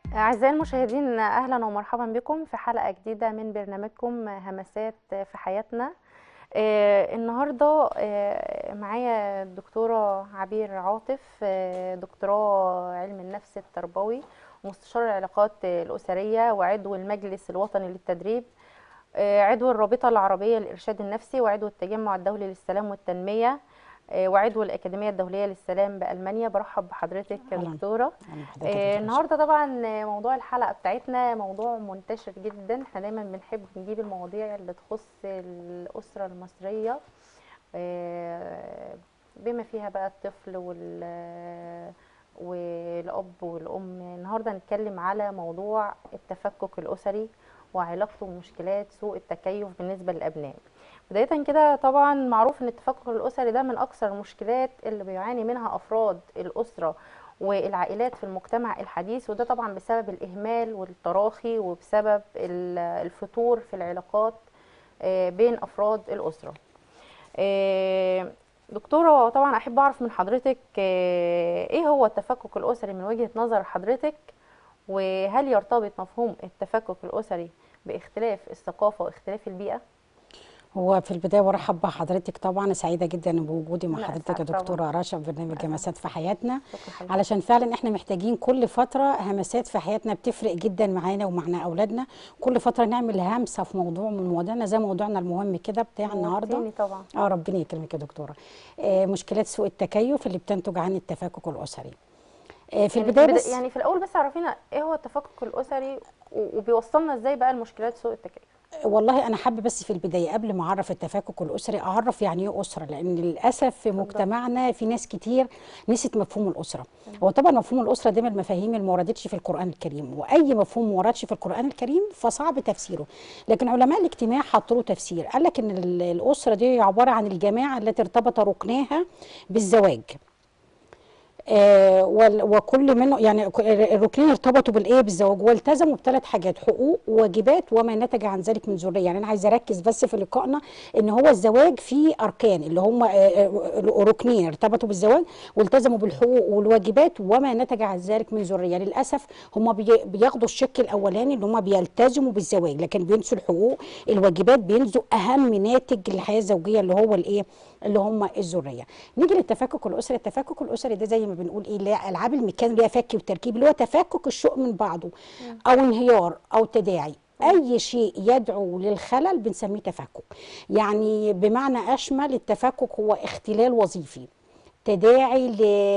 أعزائي المشاهدين أهلا ومرحبا بكم في حلقة جديدة من برنامجكم همسات في حياتنا آه، النهاردة آه، معايا الدكتورة عبير عاطف آه، دكتوراه علم النفس التربوي ومستشار العلاقات الأسرية وعضو المجلس الوطني للتدريب آه، عضو الرابطة العربية للإرشاد النفسي وعضو التجمع الدولي للسلام والتنمية آه، وعضو الأكاديمية الدولية للسلام بألمانيا برحب بحضرتك يا أهلاً. دكتورة أهلا بحضرتك آه، يا دكتورة النهارده طبعا موضوع الحلقه بتاعتنا موضوع منتشر جدا احنا دايما بنحب نجيب المواضيع اللي تخص الاسره المصريه آه، بما فيها بقى الطفل وال والاب والام النهارده هنتكلم على موضوع التفكك الاسري وعلاقته بمشكلات سوء التكيف بالنسبه للابناء بدايه كده طبعا معروف ان التفكك الاسري ده من اكثر المشكلات اللي بيعاني منها افراد الاسره والعائلات في المجتمع الحديث وده طبعا بسبب الإهمال والتراخي وبسبب ال- الفتور في العلاقات آه، بين أفراد الأسرة آه، دكتورة طبعا أحب أعرف من حضرتك آه، إيه هو التفكك الأسري من وجهة نظر حضرتك وهل يرتبط مفهوم التفكك الأسري باختلاف الثقافة واختلاف البيئة؟ هو في البدايه برحب بحضرتك طبعا سعيده جدا بوجودي مع أنا حضرتك يا أسعد طبعاً. دكتوره رشا في برنامج أهلاً. جماسات في حياتنا شكرا حضرتك. علشان فعلا احنا محتاجين كل فتره همسات في حياتنا بتفرق جدا معانا ومعنا اولادنا كل فتره نعمل همسه في موضوع من مواضيعنا زي موضوعنا المهم كده بتاع النهارده نورتيني طبعا اه ربنا يكرمك يا دكتوره آه مشكلات سوء التكيف اللي بتنتج عن التفكك الاسري آه في يعني البدايه بدا- بس يعني في الأول بس عرفينا إيه هو التفكك الأسري و- وبيوصلنا إزاي بقى لمشكلات سوء التكيف؟ والله انا حابه بس في البدايه قبل ما اعرف التفكك الاسري اعرف يعني ايه اسره لان للاسف في مجتمعنا في ناس كتير نسيت مفهوم الاسره هو طبعا مفهوم الاسره ده من المفاهيم اللي ما وردتش في القران الكريم واي مفهوم ما وردش في القران الكريم فصعب تفسيره لكن علماء الاجتماع حطوا له تفسير قال لك ان ال- الاسره دي عباره عن الجماعه التي ارتبط ركناها بالزواج آه، وال- وكل منه يعني ك- الركنين ارتبطوا بالايه بالزواج والتزموا بثلاث حاجات حقوق وواجبات وما نتج عن ذلك من ذريه يعني انا عايزه اركز بس في لقائنا ان هو الزواج فيه اركان اللي هم آه، آه، ركنين ارتبطوا بالزواج والتزموا بالحقوق والواجبات وما نتج عن ذلك من ذريه للاسف هم بي- بياخدوا الشق الاولاني اللي هم بيلتزموا بالزواج لكن بينسوا الحقوق الواجبات بينسوا اهم ناتج للحياه الزوجيه اللي هو الايه اللي هم الذريه نيجي للتفكك الاسري التفكك الاسري ده زي ما بنقول ايه اللي هي العاب الميكان اللي هي فك وتركيب اللي هو تفكك الشوق من بعضه او انهيار او تداعي اي شيء يدعو للخلل بنسميه تفكك يعني بمعنى اشمل التفكك هو اختلال وظيفي تداعي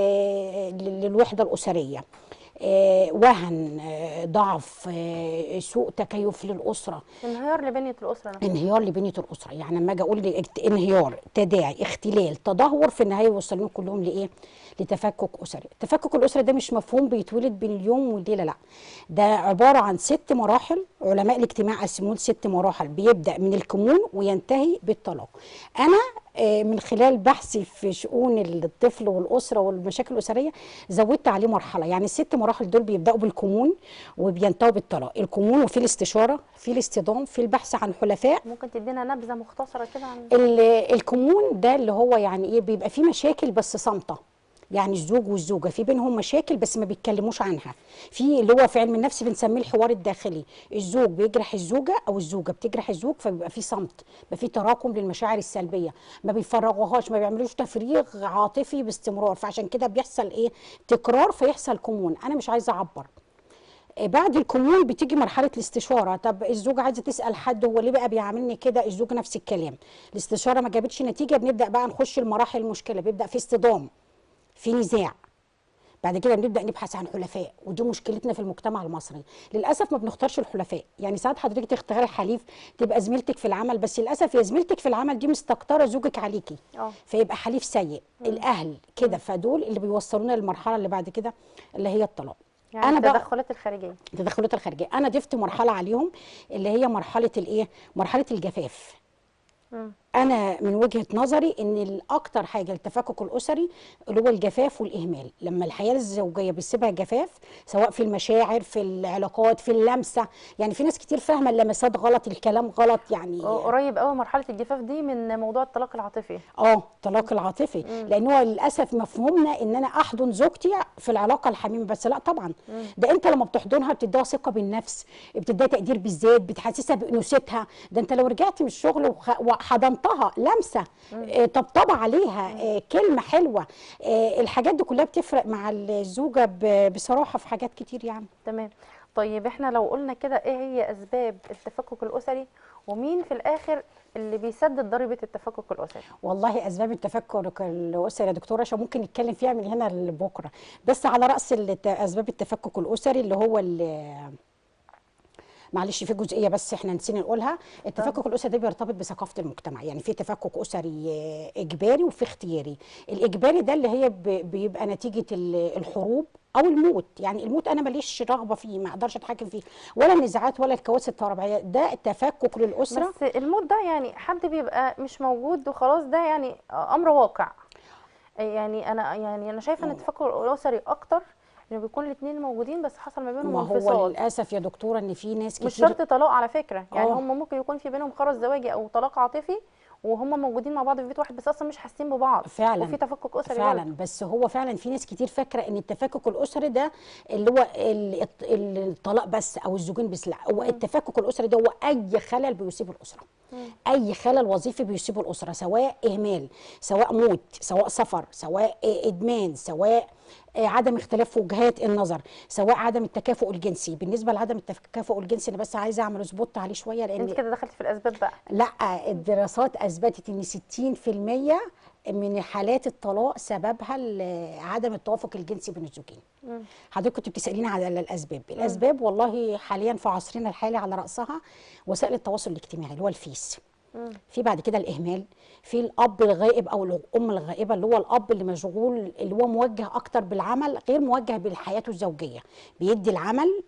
ل- ل- للوحده الاسريه آه، وهن آه، ضعف آه، سوء تكيف للاسره انهيار لبنية الأسرة نفسها انهيار لبنيه الاسره يعني لما اجي اقول لي اكت- انهيار تداعي اختلال تدهور في النهايه يوصلون كلهم لايه لتفكك اسري التفكك الاسري ده مش مفهوم بيتولد بين اليوم والليله لا ده عباره عن ست مراحل علماء الاجتماع قسموه لست مراحل بيبدا من الكمون وينتهي بالطلاق انا آه، من خلال بحثي في شؤون الطفل والاسره والمشاكل الاسريه زودت عليه مرحله يعني الست مراحل دول بيبداوا بالكمون وبينتهوا بالطلاق الكمون وفي الاستشاره في الاصطدام في البحث عن حلفاء ممكن تدينا نبذة مختصرة كده عن ال- الكمون ده اللي هو يعني ايه بيبقى فيه مشاكل بس صامته يعني الزوج والزوجه في بينهم مشاكل بس ما بيتكلموش عنها في اللي هو في علم النفس بنسميه الحوار الداخلي الزوج بيجرح الزوجه او الزوجه بتجرح الزوج فبيبقى في صمت بيبقى في تراكم للمشاعر السلبيه ما بيفرغوهاش ما بيعملوش تفريغ عاطفي باستمرار فعشان كده بيحصل ايه تكرار فيحصل كمون انا مش عايزه اعبر آه، بعد الكمون بتيجي مرحله الاستشاره طب الزوجه عايزه تسال حد هو ليه بقى بيعاملني كده الزوج نفس الكلام الاستشاره ما جابتش نتيجه بنبدا بقى نخش المراحل المشكله بيبدا في اصطدام في نزاع بعد كده بنبدا نبحث عن حلفاء ودي مشكلتنا في المجتمع المصري للاسف ما بنختارش الحلفاء يعني ساعات حضرتك تختاري حليف تبقى زميلتك في العمل بس للاسف يا زميلتك في العمل دي مستكتره زوجك عليكي اه فيبقى حليف سيء الاهل كده فدول اللي بيوصلونا للمرحله اللي بعد كده اللي هي الطلاق يعني أنا بقى- التدخلات الخارجية التدخلات الخارجيه انا ضفت مرحله عليهم اللي هي مرحله الايه مرحله الجفاف مم. انا من وجهه نظري ان الاكتر حاجه التفكك الاسري اللي هو الجفاف والاهمال لما الحياه الزوجيه بيسيبها جفاف سواء في المشاعر في العلاقات في اللمسه يعني في ناس كتير فاهمه اللمسات غلط الكلام غلط يعني قريب قوي مرحله الجفاف دي من موضوع الطلاق العاطفي اه الطلاق العاطفي لان هو للاسف مفهومنا ان انا احضن زوجتي في العلاقه الحميمه بس لا طبعا ده انت لما بتحضنها بتديها ثقه بالنفس بتديها تقدير بالذات بتحسسها بانوثتها ده انت لو رجعت من الشغل وخ- وحضنتها لمسه آه، طبطبه عليها آه، كلمه حلوه آه، الحاجات دي كلها بتفرق مع الزوجه ب- بصراحه في حاجات كتير يعني تمام طيب احنا لو قلنا كده ايه هي اسباب التفكك الاسري ومين في الاخر اللي بيسدد ضريبه التفكك الاسري والله اسباب التفكك الاسري يا دكتوره عشان ممكن نتكلم فيها من هنا لبكره بس على راس الت- اسباب التفكك الاسري اللي هو ال- معلش في جزئيه بس احنا نسينا نقولها التفكك الاسري ده بيرتبط بثقافه المجتمع يعني في تفكك اسري آه، اجباري وفي اختياري الاجباري ده اللي هي ب- بيبقى نتيجه ال- الحروب او الموت يعني الموت انا ماليش رغبه فيه ما اقدرش اتحكم فيه ولا النزاعات ولا الكوارث الطبيعيه ده تفكك للاسره بس الموت ده يعني حد بيبقى مش موجود وخلاص ده يعني امر واقع يعني انا يعني انا شايفه ان التفكك الاسري اكتر انه بيكون الاثنين موجودين بس حصل ما بينهم ما هو انفصال للاسف يا دكتوره ان في ناس كتير مش شرط طلاق على فكره يعني آه. هم ممكن يكون في بينهم خرز زواجي او طلاق عاطفي وهم موجودين مع بعض في بيت واحد بس اصلا مش حاسين ببعض فعلا وفي تفكك اسري فعلا برضه. بس هو فعلا في ناس كتير فاكره ان التفكك الاسري ده اللي هو ال- الط- ال- الطلاق بس او الزوجين بس لا هو التفكك الاسري ده هو اي خلل بيصيب الاسره اي خلل وظيفي بيصيب الاسره سواء اهمال سواء موت سواء سفر سواء ادمان سواء آه، عدم اختلاف وجهات النظر سواء عدم التكافؤ الجنسي بالنسبه لعدم التكافؤ الجنسي انا بس عايزه اعمل سبوت عليه شويه لان انت كده دخلتي في الاسباب بقى لا الدراسات اثبتت ان 60% من حالات الطلاق سببها ال- عدم التوافق الجنسي بين الزوجين حضرتك كنت بتساليني على الاسباب الاسباب والله حاليا في عصرنا الحالي على راسها وسائل التواصل الاجتماعي اللي هو الفيس في بعد كده الاهمال في الاب الغائب او الام الغائبه اللي هو الاب اللي مشغول اللي هو موجه اكتر بالعمل غير موجه بحياته الزوجيه بيدي العمل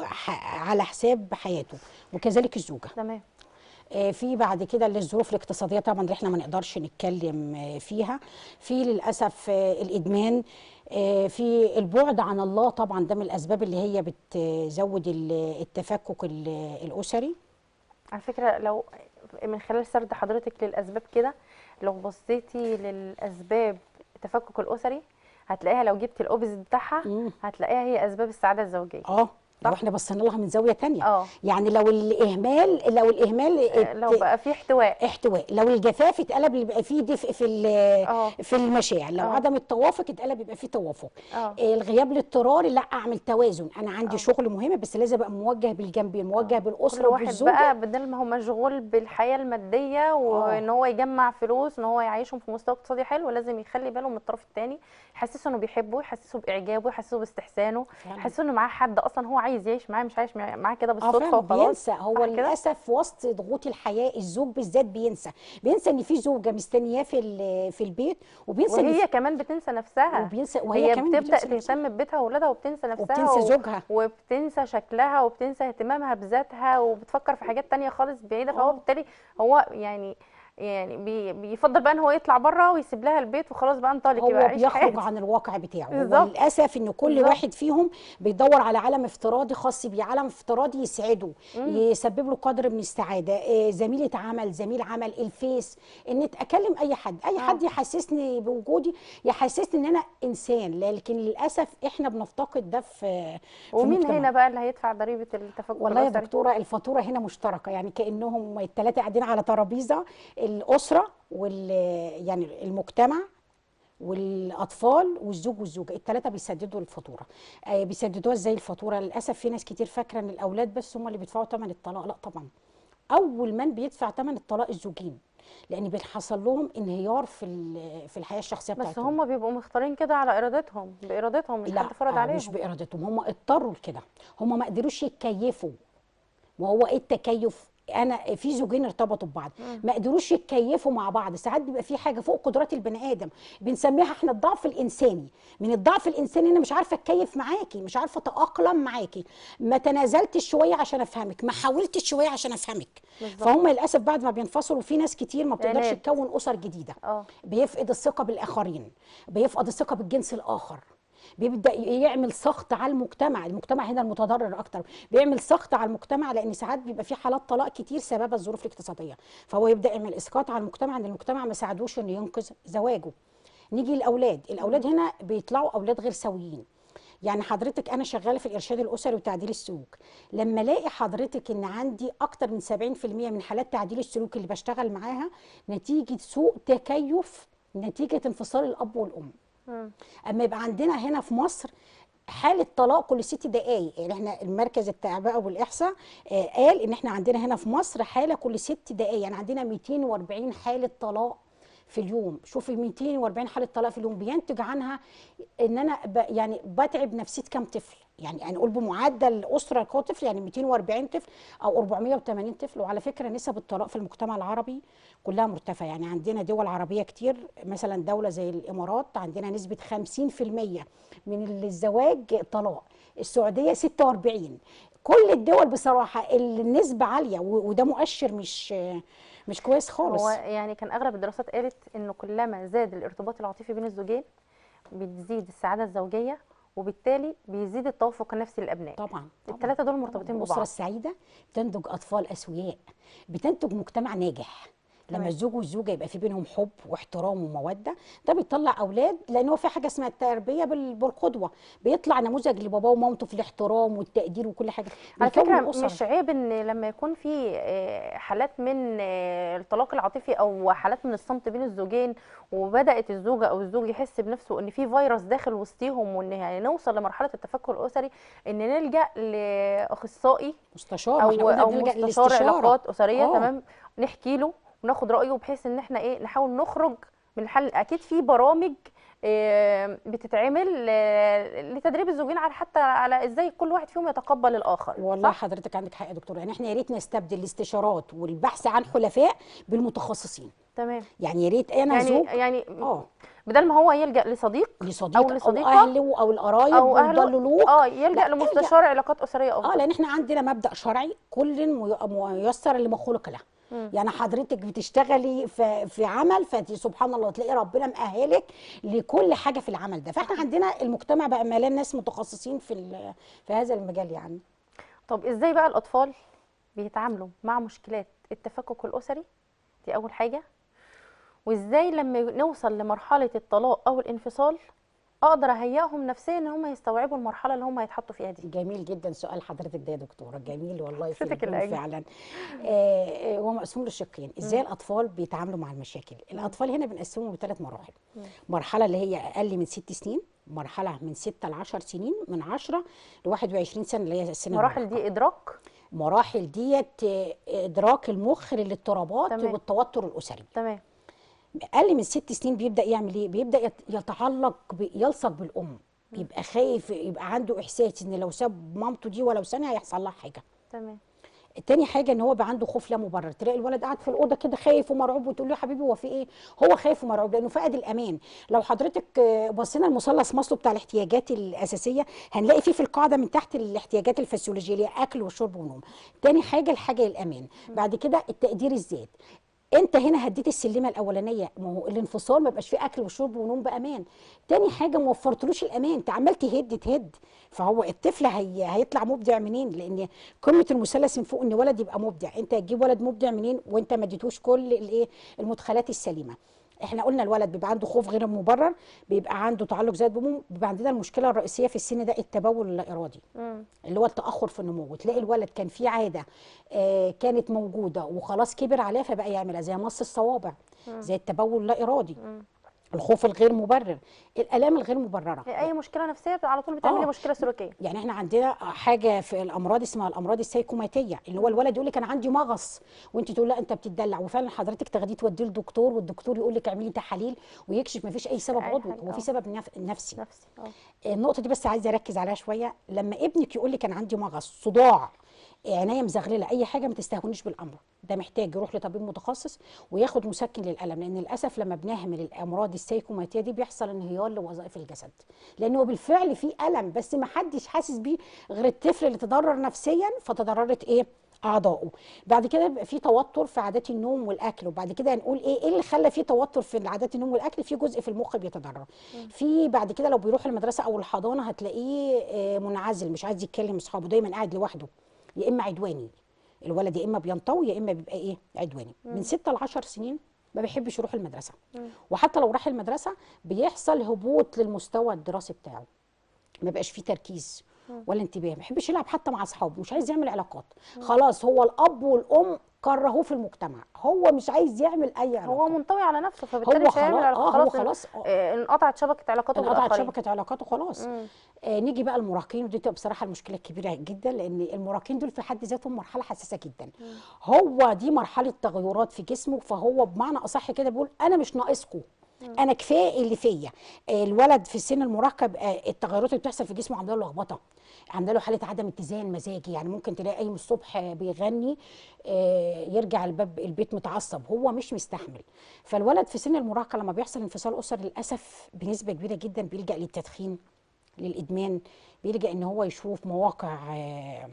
وح- على حساب حياته وكذلك الزوجه تمام آه، في بعد كده اللي الظروف الاقتصاديه طبعا اللي احنا ما نقدرش نتكلم آه، فيها في للاسف آه، الادمان آه، في البعد عن الله طبعا ده من الاسباب اللي هي بتزود ال- التفكك ال- الاسري على فكره لو من خلال سرد حضرتك للاسباب كده لو بصيتي للاسباب التفكك الاسري هتلاقيها لو جبتي الاوبزيت بتاعها مم. هتلاقيها هي اسباب السعاده الزوجيه اه لو صح. احنا بصينا لها من زاويه تانية اه. يعني لو الاهمال لو الاهمال ات- لو بقى في احتواء احتواء لو الجفاف اتقلب يبقى فيه دفء في ال- اه. في المشاعر لو اه. عدم التوافق اتقلب يبقى فيه توافق اه. آه، الغياب الاضطراري لا اعمل توازن انا عندي شغل مهم بس لازم ابقى موجه بالجنبين موجه كل بالاسره واحد وبالزوجه بقى بدل ما هو مشغول بالحياه الماديه وان هو يجمع فلوس ان هو يعيشهم في مستوى اقتصادي حلو لازم يخلي باله من الطرف الثاني يحسسه انه بيحبه يحسسه باعجابه يحسسه باستحسانه فعلا. يحسسه انه معاه حد اصلا هو عايز يعيش معاه مش عايش معاه كده اه بالصدفه فعلا وخلاص بينسى هو صح كده؟ للاسف في وسط ضغوط الحياه الزوج بالذات بينسى بينسى ان في زوجه مستنياه في ال- في البيت وبينسى إن وهي في- كمان بتنسى نفسها وبينسى وهي هي كمان بتبدا بتنسى نفسها. تهتم ببيتها واولادها وبتنسى نفسها وبتنسى و- زوجها. وبتنسى شكلها وبتنسى اهتمامها بذاتها وبتفكر في حاجات تانية خالص بعيده فهو اه. بالتالي هو يعني يعني بي بيفضل بقى ان هو يطلع بره ويسيب لها البيت وخلاص بقى انطلقي بقى هو عيشي بيخرج حياتك عن الواقع بتاعه بالظبط. وللاسف ان كل بالظبط. واحد فيهم بيدور على عالم افتراضي خاص بيه عالم افتراضي يسعده يسبب له قدر من السعاده آه، زميله عمل زميل عمل الفيس ان اكلم اي حد اي آه. حد يحسسني بوجودي يحسسني ان انا انسان لكن للاسف احنا بنفتقد ده في في ومين المجتمع. هنا بقى اللي هيدفع ضريبه التفكك والله يا الأسري؟ دكتوره الفاتوره هنا مشتركه يعني كانهم الثلاثه قاعدين على ترابيزه الاسره وال يعني المجتمع والاطفال والزوج والزوجه الثلاثه بيسددوا الفاتوره آه بيسددوها ازاي الفاتوره للاسف في ناس كتير فاكره ان الاولاد بس هم اللي بيدفعوا ثمن الطلاق لا طبعا اول من بيدفع ثمن الطلاق الزوجين لان بيحصل لهم انهيار في ال- في الحياه الشخصيه بس بتاعتهم هم بيبقوا مختارين كده على ارادتهم بارادتهم مش حد فرض آه، عليهم مش بارادتهم هم اضطروا لكده هم ما قدروش يتكيفوا وهو ايه التكيف انا في زوجين ارتبطوا ببعض ما قدروش يتكيفوا مع بعض ساعات بيبقى في حاجه فوق قدرات البني ادم بنسميها احنا الضعف الانساني من الضعف الانساني انا مش عارفه اتكيف معاكي مش عارفه اتاقلم معاكي ما تنازلتش شويه عشان افهمك ما حاولتش شويه عشان افهمك بالظبط. فهم للاسف بعد ما بينفصلوا في ناس كتير ما بتقدرش عناد. تكون اسر جديده اه بيفقد الثقه بالاخرين بيفقد الثقه بالجنس الاخر بيبدا يعمل سخط على المجتمع المجتمع هنا المتضرر اكتر بيعمل سخط على المجتمع لان ساعات بيبقى في حالات طلاق كتير سبب الظروف الاقتصاديه فهو يبدا يعمل اسقاط على المجتمع ان المجتمع ما ساعدوش انه ينقذ زواجه نيجي الاولاد الاولاد هنا بيطلعوا اولاد غير سويين يعني حضرتك انا شغاله في الارشاد الاسري وتعديل السلوك لما الاقي حضرتك ان عندي اكتر من 70% من حالات تعديل السلوك اللي بشتغل معاها نتيجه سوء تكيف نتيجه انفصال الاب والام مم. اما يبقى عندنا هنا في مصر حالة طلاق كل ست دقايق يعني احنا المركز التعبئة والاحصاء آه، قال ان احنا عندنا هنا في مصر حالة كل ست دقايق يعني عندنا 240 حالة طلاق في اليوم شوفي 240 حالة طلاق في اليوم بينتج عنها ان انا ب يعني بتعب نفسية كام طفل يعني هنقول بمعدل اسره كو طفل يعني 240 طفل او 480 طفل وعلى فكره نسب الطلاق في المجتمع العربي كلها مرتفعه يعني عندنا دول عربيه كتير مثلا دوله زي الامارات عندنا نسبه 50% من الزواج طلاق السعوديه 46 كل الدول بصراحه النسبه عاليه و- وده مؤشر مش مش كويس خالص هو يعني كان اغلب الدراسات قالت انه كلما زاد الارتباط العاطفي بين الزوجين بتزيد السعاده الزوجيه وبالتالي بيزيد التوافق النفسي للابناء طبعا طبعا الثلاثه دول مرتبطين الأسرة ببعض السعيدة بتنتج أطفال أسوياء بتنتج مجتمع ناجح لما تمام. الزوج والزوجة يبقى في بينهم حب واحترام ومودة ده بيطلع أولاد لأن هو في حاجة اسمها التربية بال- بالقدوة بيطلع نموذج لباباه ومامته في الاحترام والتقدير وكل حاجة على بيكون فكره الأسرة. مش عيب ان لما يكون في آه، حالات من آه، الطلاق العاطفي او حالات من الصمت بين الزوجين وبدات الزوجه او الزوج يحس بنفسه ان في فيروس داخل وسطيهم وان يعني نوصل لمرحله التفكك الاسري ان نلجا لاخصائي مستشار او ما احنا قلنا او بنلجأ مستشار للاستشارة. علاقات اسريه آه. تمام نحكي له وناخد رايه بحيث ان احنا ايه نحاول نخرج من الحل اكيد في برامج آه، بتتعمل آه، لتدريب الزوجين على حتى على ازاي كل واحد فيهم يتقبل الاخر والله صح؟ حضرتك عندك حق يا دكتور يعني احنا يا ريت نستبدل الاستشارات والبحث عن حلفاء بالمتخصصين تمام يعني يا ريت انا يعني زوج يعني اه بدل ما هو يلجا لصديق لصديق او او لصديقه اهله او القرايب او اهله ويضلوا له اه يلجا لا، لمستشار علاقات اسريه اه افضل لان احنا عندنا مبدا شرعي كل مي- ميسر لما خلق له مم. يعني حضرتك بتشتغلي في في عمل فانت سبحان الله تلاقي ربنا مأهلك لكل حاجه في العمل ده فاحنا عندنا المجتمع بقى مليان ناس متخصصين في ال- في هذا المجال يعني طب ازاي بقى الاطفال بيتعاملوا مع مشكلات التفكك الاسري دي اول حاجه وازاي لما نوصل لمرحله الطلاق او الانفصال اقدر اهيئهم نفسيا ان هم يستوعبوا المرحله اللي هم هيتحطوا فيها دي جميل جدا سؤال حضرتك ده يا دكتوره جميل والله في صوتك الجون الأجمل. فعلا آه، آه، هو مقسوم لشقين ازاي الاطفال بيتعاملوا مع المشاكل الاطفال هنا بنقسمهم لثلاث مراحل مرحله اللي هي اقل من ست سنين مرحله من 6 ل 10 سنين من 10 ل 21 سنه اللي هي سن المراحل المراهقة. دي ادراك مراحل ديت آه، ادراك المخ للاضطرابات تمام. والتوتر الاسري تمام اقل من ست سنين بيبدا يعمل ايه بيبدا يت- يتعلق ب- يلصق بالام بيبقى خايف يبقى عنده احساس ان لو ساب مامته دي ولو ثانيه هيحصل لها حاجه تمام تاني حاجه ان هو بقى عنده خوف لا مبرر تلاقي الولد قاعد في الاوضه كده خايف ومرعوب وتقول له يا حبيبي هو في ايه هو خايف ومرعوب لانه فقد الامان لو حضرتك آه، بصينا المثلث ماسلو بتاع الاحتياجات الاساسيه هنلاقي فيه في القاعده من تحت الاحتياجات الفسيولوجيه اللي هي اكل وشرب ونوم تاني حاجه الحاجه الامان بعد كده التقدير الذات انت هنا هديت السلمه الاولانيه ما هو الانفصال ما بقاش فيه اكل وشرب ونوم بامان تاني حاجه ما وفرتلوش الامان انت عمال تهد تهد فهو الطفل هي هيطلع مبدع منين لان قمه المثلث من فوق ان ولد يبقى مبدع انت هتجيب ولد مبدع منين وانت ما اديتوش كل الايه المدخلات السليمه احنا قلنا الولد بيبقى عنده خوف غير مبرر بيبقى عنده تعلق زائد بأمه بيبقى عندنا المشكله الرئيسيه في السن ده التبول اللا ارادي مم. اللي هو التاخر في النمو تلاقي الولد كان فيه عاده آه كانت موجوده وخلاص كبر عليها فبقى يعملها زي مص الصوابع زي التبول اللا ارادي الخوف الغير مبرر الالام الغير مبرره اي مشكله نفسيه على طول بتعملي آه. مشكله سلوكيه يعني احنا عندنا حاجه في الامراض اسمها الامراض السيكوماتيه اللي هو الولد يقول لك انا عندي مغص وانت تقول لا انت بتدلع وفعلا حضرتك تاخديه توديه للدكتور والدكتور يقول لك اعملي تحاليل ويكشف ما فيش اي سبب أي عضوي حاجة، هو آه. في سبب نف- نفسي نفسي اه النقطه دي بس عايزه اركز عليها شويه لما ابنك يقول لك انا عندي مغص صداع عينيا مزغلله اي حاجه ما تستهونيش بالامر ده محتاج يروح لطبيب متخصص وياخد مسكن للالم لان للاسف لما بنهمل الامراض السيكوماتيه دي بيحصل انهيار لوظائف الجسد لانه بالفعل في الم بس ما حدش حاسس بيه غير الطفل اللي تضرر نفسيا فتضررت ايه اعضائه بعد كده بيبقى في توتر في عادات النوم والاكل وبعد كده هنقول ايه ايه اللي خلى في توتر في عادات النوم والاكل في جزء في المخ بيتضرر في بعد كده لو بيروح المدرسه او الحضانه هتلاقيه آه، منعزل مش عايز يتكلم اصحابه دايما قاعد لوحده يا اما عدواني الولد يا اما بينطوي يا اما بيبقى ايه عدواني من 6 ل 10 سنين ما بيحبش يروح المدرسه وحتى لو راح المدرسه بيحصل هبوط للمستوى الدراسي بتاعه ما بقاش فيه تركيز ولا انتباه ما بيحبش يلعب حتى مع اصحابه مش عايز يعمل علاقات خلاص هو الاب والام كرهوه في المجتمع هو مش عايز يعمل اي علاقه هو منطوي على نفسه فبالتالي هو مش هيعمل خلاص- علاقة. آه، هو خلاص خلاص، آه. آه، انقطعت شبكه علاقاته انقطعت بالاخرين شبكه علاقاته خلاص مم. آه نيجي بقى المراهقين ودي تبقى بصراحه المشكله الكبيره جدا لان المراهقين دول في حد ذاتهم مرحله حساسه جدا هو دي مرحله تغيرات في جسمه فهو بمعنى اصح كده بيقول انا مش ناقصكم انا كفايه اللي فيا آه، الولد في سن المراهقه بقى التغيرات اللي بتحصل في جسمه عامله له لخبطه عامله له حاله عدم اتزان مزاجي يعني ممكن تلاقي قايم الصبح بيغني آه، يرجع الباب البيت متعصب هو مش مستحمل فالولد في سن المراهقه لما بيحصل انفصال اسري للاسف بنسبه كبيره جدا بيلجا للتدخين للادمان بيلجا ان هو يشوف مواقع آه،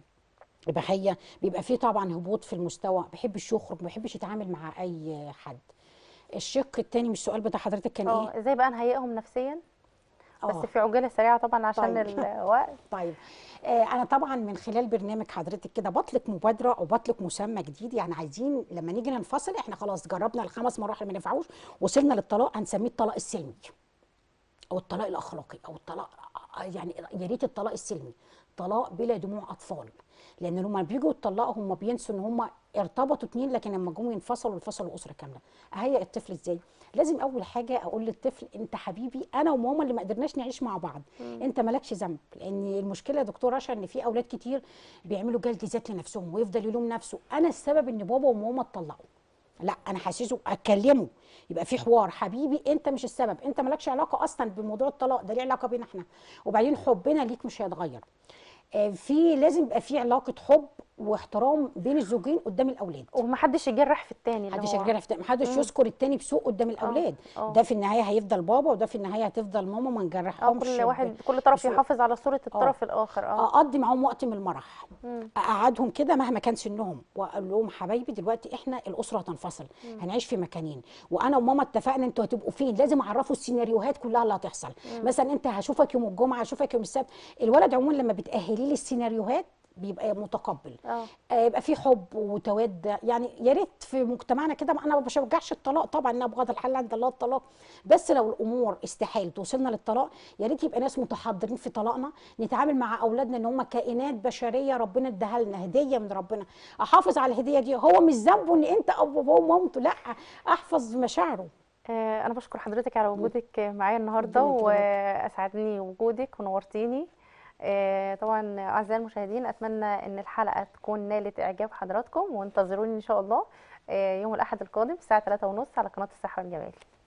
اباحيه بيبقى فيه طبعا هبوط في المستوى ما بيحبش يخرج ما بيحبش يتعامل مع اي حد الشق التاني من السؤال بتاع حضرتك كان ايه اه ازاي بقى نهيئهم نفسيا بس آه. في عجاله سريعه طبعا عشان طيب. الوقت طيب آه انا طبعا من خلال برنامج حضرتك كده بطلق مبادره او بطلق مسمى جديد يعني عايزين لما نيجي ننفصل احنا خلاص جربنا الخمس مراحل ما نفعوش وصلنا للطلاق هنسميه الطلاق السلمي او الطلاق الاخلاقي او الطلاق يعني يا ريت الطلاق السلمي طلاق بلا دموع اطفال لان لما بيجوا يطلقوا هم بينسوا ان هم ارتبطوا اتنين لكن لما جم ينفصلوا انفصلوا اسره كامله اهيئ الطفل ازاي لازم اول حاجه اقول للطفل انت حبيبي انا وماما اللي ما قدرناش نعيش مع بعض انت مالكش ذنب لان المشكله يا دكتور رشا ان في اولاد كتير بيعملوا جلد ذات لنفسهم ويفضل يلوم نفسه انا السبب ان بابا وماما اتطلقوا لا انا حاسسه اكلمه يبقى في حوار حبيبي انت مش السبب انت مالكش علاقه اصلا بموضوع الطلاق ده ليه علاقه بينا احنا وبعدين حبنا ليك مش هيتغير آه، في لازم يبقى في علاقه حب واحترام بين الزوجين قدام الاولاد ومحدش يجرح في التاني اللي محدش هو- يجرح في محدش يذكر التاني بسوء قدام الاولاد آه. ده في النهايه هيفضل بابا وده في النهايه هتفضل ماما ما اه نجرحهمش كل ب- واحد كل طرف بسوء. يحافظ على صوره الطرف الاخر اه اقضي معاهم وقت من المرح اقعدهم كده مهما كان سنهم واقول لهم حبايبي دلوقتي احنا الاسره هتنفصل هنعيش في مكانين وانا وماما اتفقنا انتوا هتبقوا فين لازم اعرفوا السيناريوهات كلها اللي هتحصل مثلا انت هشوفك يوم الجمعه هشوفك يوم السبت الولد عموما لما بتاهليه للسيناريوهات بيبقى متقبل اه آه، يبقى في حب وتواد يعني يا ريت في مجتمعنا كده انا ما بشجعش الطلاق طبعا انا ابغض الحل عند الله الطلاق بس لو الامور استحالت وصلنا للطلاق يا ريت يبقى ناس متحضرين في طلاقنا نتعامل مع اولادنا ان هم كائنات بشريه ربنا اداها لنا هديه من ربنا احافظ على الهديه دي هو مش ذنبه ان انت اب باباه ومامته لا احفظ مشاعره آه، انا بشكر حضرتك على وجودك معايا النهارده ربنا يكرمك. واسعدني وجودك ونورتيني آه، طبعا اعزائي المشاهدين اتمنى ان الحلقه تكون نالت اعجاب حضراتكم وانتظروني ان شاء الله آه، يوم الاحد القادم الساعه 3:30 على قناه الصحه والجمال